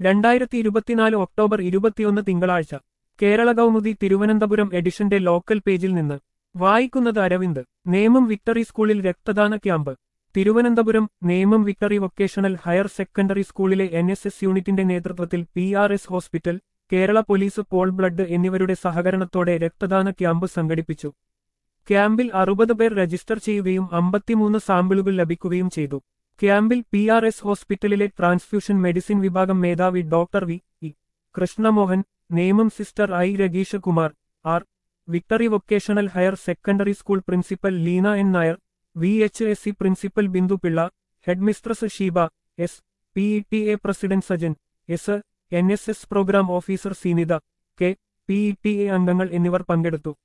രണ്ടായിരത്തി ഇരുപത്തിനാല് ഒക്ടോബർ ഇരുപത്തിയൊന്ന് തിങ്കളാഴ്ച കേരള കൗമുദി തിരുവനന്തപുരം എഡിഷന്റെ ലോക്കൽ പേജിൽ നിന്ന് വായിക്കുന്നത് അരവിന്ദ് നേമം വിക്ടറി സ്കൂളിൽ രക്തദാന camp Thiruvananthapuram Nemom Victory vocational higher secondary സ്കൂളിലെ എൻ എസ് എസ് യൂണിറ്റിന്റെ നേതൃത്വത്തിൽ P R S hospital Kerala police Pol Blood എന്നിവരുടെ സഹകരണത്തോടെ രക്തദാന ക്യാമ്പ് സംഘടിപ്പിച്ചു ക്യാമ്പിൽ അറുപത് പേർ രജിസ്റ്റർ ചെയ്യുകയും അമ്പത്തിമൂന്ന് സാമ്പിളുകൾ ലഭിക്കുകയും ചെയ്തു ക്യാമ്പിൽ പി ആർ എസ് ഹോസ്പിറ്റലിലെ ട്രാൻസ്ഫ്യൂഷൻ മെഡിസിൻ വിഭാഗം മേധാവി doctor V E Krishnamohan Nemom sister I Rageesh Kumar R Victory vocational higher secondary school principal Leena N Nair V H S C principal Bindu Pillai headmistress Sheeba S P E T A president Sajan S N S S programme officer Seenitha K P E T A അംഗങ്ങൾ എന്നിവർ പങ്കെടുത്തു